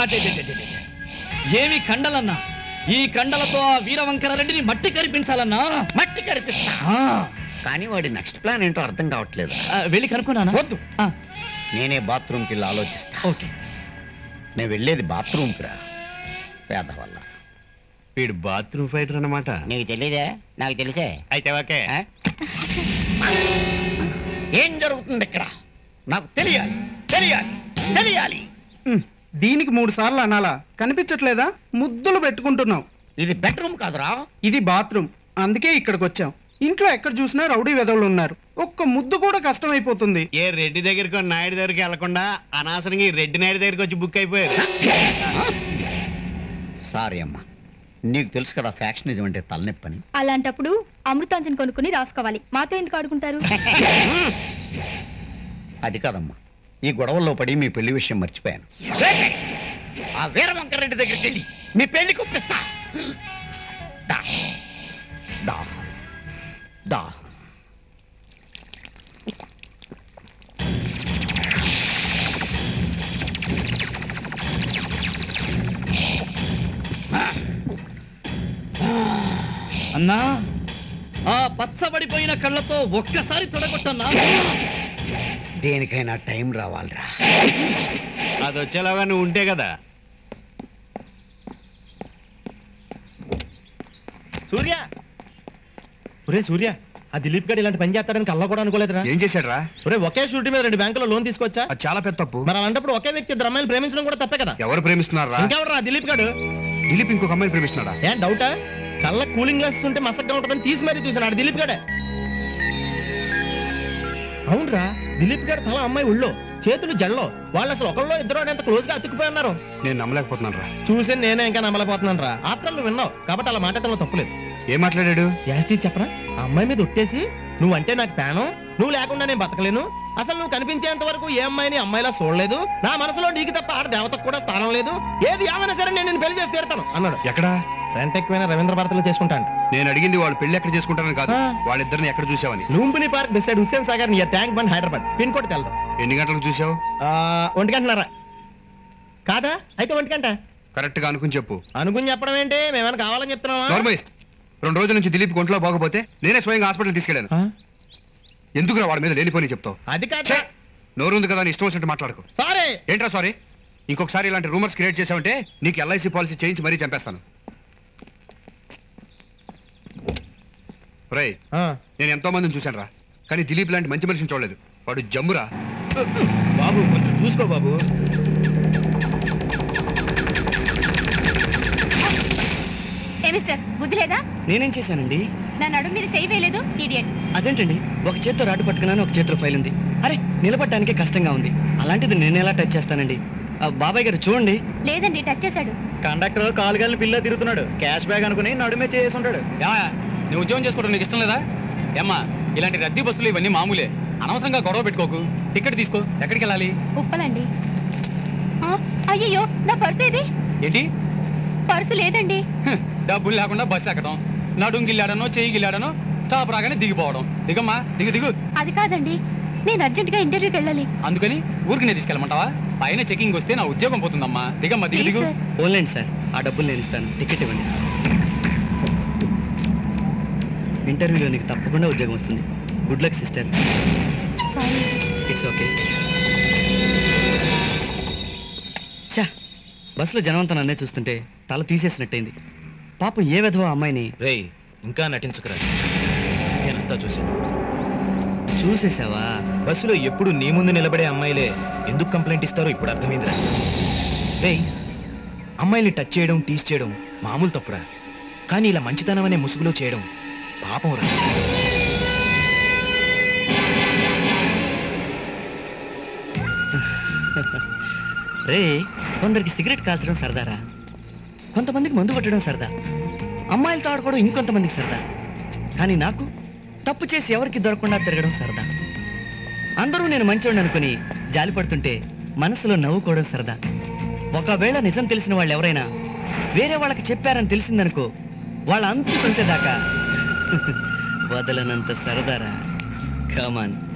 అదే అదే, అదే, అదే. ఏమి కండలన్నా ఈ కండలతో ఆ వీరవంకర రెడ్డిని మట్టి కరిపించాలన్నా మట్టి కనిపిస్తా ఆ, కానీ వాడి నెక్స్ట్ ప్లాన్ ఏంటో అర్థం కావట్లేదు ఆ, వెళ్ళి కనుక్కున్నానా వద్దు. ఆ, నేనే బాత్రూమ్కి వెళ్ళి ఆలోచిస్తా ఓకే నేను వెళ్ళేది బాత్రూమ్కి రా పేద వల్ల వీడు బాత్రూమ్ ఫైటర్ అన్నమాట నీకు తెలియదే నాకు తెలిసే అయితే ఓకే ఆ? ఏం జరుగుతుంది ఇక్కడ నాకు తెలియాలి తెలియాలి తెలియాలి దీనికి మూడు సార్లు అనాలా కనిపించట్లేదా ముద్దులు పెట్టుకుంటున్నాం ఇది బెడ్రూమ్ కాదురా ఇది బాత్రూమ్ అందుకే ఇక్కడికి వచ్చాం ఇంట్లో ఎక్కడ చూసినా రౌడీ వెదవులు ఉన్నారు ఒక్క ముద్దు కూడా కష్టమైపోతుంది ఏ రెడ్డి దగ్గరికి నాయుడు దగ్గరికి వెళ్లకుండా అనవసరంగా ఈ రెడ్డి నాయుడు దగ్గరికి వచ్చి బుక్ అయిపోయారు సారీ అమ్మా నీకు తెలుసు కదా ఫ్యాక్షనిజం అంటే తలనొప్పని అలాంటప్పుడు అమృతాంజన్ కొనుక్కుని రాసుకోవాలి మాతో ఎందుకు ఆడుకుంటారు అది కాదమ్మా ఈ గొడవల్లో పడి మీ పెళ్లి విషయం మర్చిపోయాను ఆ వీరవంకరెడ్డి దగ్గరికి వెళ్ళి మీ పెళ్లి కుప్పిస్తా దా దా దా అన్నా ఆ పచ్చబడిపోయిన కళ్ళతో ఒక్కసారి తొడగొట్టన్నా దేనికైనా టైం రావాలిరా అది వచ్చేలాగా నువ్వు ఉంటే కదా సూర్య ఒరే సూర్య ఆ దిలీప్ గడ్ ఇలాంటి పని చేస్తాడని కల్లా కూడా అనుకోలేదురా ఏం చేశాడు రా ఒరే ఒకే షూరిటీ మీద రెండు బ్యాంకులో లోన్ తీసుకొచ్చా అది చాలా పెద్ద తప్పు మరి అలాంటప్పుడు ఒకే వ్యక్తి ఇద్దరు అమ్మాయిలు ప్రేమించడం కూడా తప్పే కదా ఎవరు ప్రేమిస్తున్నారా ఇంకెవడరా ఆ దిలీప్ గడు దిలీప్ ఇంకొక అమ్మాయిని ప్రేమిస్తున్నాడా ఏం డౌటా కళ్ళ కూలింగ్ గ్లాసెస్ ఉంటే మసగ్గా ఉంటుందని తీసి మరీ చూసాను ఆడు దిలీప్ గడే అవునరా దిలీప్ గడ్ తల అమ్మాయి ఒళ్ళో చేతులు జల్లో వాళ్ళు అసలు ఒకళ్ళు ఇద్దరు ఎంత క్లోజ్ గా అతుక్కుపోయి ఉన్నారు నేను నమ్మలేకపోతున్నాను రా చూసి నేనే ఇంకా నమ్మలేకపోతున్నాను రా ఆఫ్టర్ నువ్వు విన్నావు కాబట్టి అలా మాట్లాడటంలో తప్పులేదు ఏం మాట్లాడాడు యాస్టీ చెప్పరా ఆ అమ్మాయి మీద ఒట్టేసి నువ్వంటే నాకు ప్రాణం నువ్వు లేకుండా నేను బతకలేను అసలు నువ్వు కనిపించేంత వరకు ఏ అమ్మాయిని అమ్మాయిలా చూడలేదు నా మనసులో నీకు తప్ప ఆడ దేవతకు కూడా స్థానం లేదు ఏది ఏమైనా సరే నేను నిన్ను పెళ్లి చేసి తీరుతాను అన్నాడు ఎక్కడా రెంట్ ఎక్కువైనా రవీంద్ర భారతిలో చేసుకుంటాను నేను అడిగింది వాళ్ళు పెళ్లి ఎక్కడ చేసుకుంటారని కాదు ఆ. వాళ్ళిద్దరిని ఎక్కడ చూసావని Lumbini park decide Hussain Sagar near tank bund Hyderabad pin code తెల్దాం ఎన్ని గంటలకు చూసావు ఒంటి గంటన్నారా కాదా అయితే ఒంటి గంట కరెక్ట్ గా అనుకుని చెప్పు అనుకుని చెప్పడం ఏంటి మేమైనా కావాలని చెప్తున్నావా నార్మల్ రెండు రోజుల నుంచి దిలీప్ ఒంట్లో బాగపోతే నేనే స్వయంగా హాస్పిటల్ తీసుకెళ్ళాను ఆ? ఎందుకురా వాడి మీద లేనిపోని చెప్తావు అది కాదు నోరుంది కదా అని ఇష్టం వచ్చినట్టు మాట్లాడుకో సారీ ఏంట్రా సారీ ఇంకొకసారి ఇలాంటి రూమర్స్ క్రియేట్ చేసావంటే నీకు ఎల్ఐసి పాలసీ చేయించి మరీ చంపేస్తాను రేయ్ నేను ఎంతో మందిని చూశాను రా కానీ దిలీప్ లాంటి మంచి మనిషిని చూడలేదు వాడు జమ్మురా బాబు కొంచెం చూసుకో బాబు ఏ మిస్టర్ బుద్ధి లేదా నేనేం చేశానండి నా నడుము మీద చెయ్యి వేయలేదు ఇడియట్ అదేంటండి ఒక చేత్తో రాడు పట్టుకున్నాను ఒక చేతిలో ఫైల్ ఉంది అరే నిలబడటానికి కష్టంగా ఉంది అలాంటిది నేను ఎలా టచ్ చేస్తానండి ఆ, బాబాయ్ గారు చూడండి లేదండి టచ్ చేశాడు కండక్టర్ కాలు గాలిని పిల్ల తిరుగుతున్నాడు క్యాష్ బ్యాగ్ అనుకుని నడుమే చేసి ఉంటాడు ఏమయ్యా నువ్వు ఉద్యోగం చేసుకోవడం నీకు ఇష్టం లేదా ఏమ్మా ఇలాంటి రద్దీ బస్సులు ఇవన్నీ మామూలే అనవసరంగా గొడవ పెట్టుకోకు టికెట్ తీసుకో ఎక్కడికి వెళ్ళాలి ఉప్పలండి ఆ, అయ్యయ్యో నా పర్సు ఏది ఏంటి పర్సు లేదండి హ్, డబ్బులు లేకుండా బస్సు ఎక్కడం నడుం గిల్లాడనో చేయి గిల్లాడనో స్టాప్ రాగానే దిగిపోవడం దిగమ్మా దిగు దిగు అది కాదండి నేను అర్జెంట్ గా ఇంటర్వ్యూకి వెళ్ళాలి అందుకని ఊరికి నేను తీసుకెళ్ళమంటావా పైన చెకింగ్ వస్తే నా ఉద్యోగం పోతుందమ్మా దిగమ్మా దిగు ప్లీజ్ దిగు సార్ ఓన్లైన్ సార్ ఆ డబ్బులు నేను ఇస్తాను టికెట్ ఇవ్వండి ఇంటర్వ్యూలో నీకు తప్పకుండా ఉద్యోగం వస్తుంది good luck sister sorry it's okay చా బస్సులో జనమంతా నన్నే చూస్తుంటే తల తీసేసినట్టయింది పాపం ఏ విధవ అమ్మాయిని రేయ్ ఇంకా నటించకురా నేనంతా చూశాను చూసేసావా బస్సులో ఎప్పుడు నీ ముందు నిలబడే అమ్మాయిలే ఎందుకు కంప్లైంట్ ఇస్తారో ఇప్పుడు అర్థమైందిరా రేయ్ అమ్మాయిల్ని టచ్ చేయడం టీస్ చేయడం మామూలు తప్పురా కానీ ఇలా మంచితనం అనే ముసుగులో చేయడం పాపం రా రే కొందరికి సిగరెట్ కాల్చడం సరదారా కొంతమందికి మందు కొట్టడం సరదా అమ్మాయిలతో ఆడుకోవడం ఇంకొంతమందికి సరదా కానీ నాకు తప్పు చేసి ఎవరికి దొరకకుండా తిరగడం సరదా అందరూ నేను మంచోడిని అనుకుని జాలి పడుతుంటే మనసులో నవ్వుకోవడం సరదా ఒకవేళ నిజం తెలిసిన వాళ్ళు ఎవరైనా వేరే వాళ్ళకి చెప్పారని తెలిసిందనుకో వాళ్ళ అంతు చూసేదాకా వదలనంత సరదారా కమాన్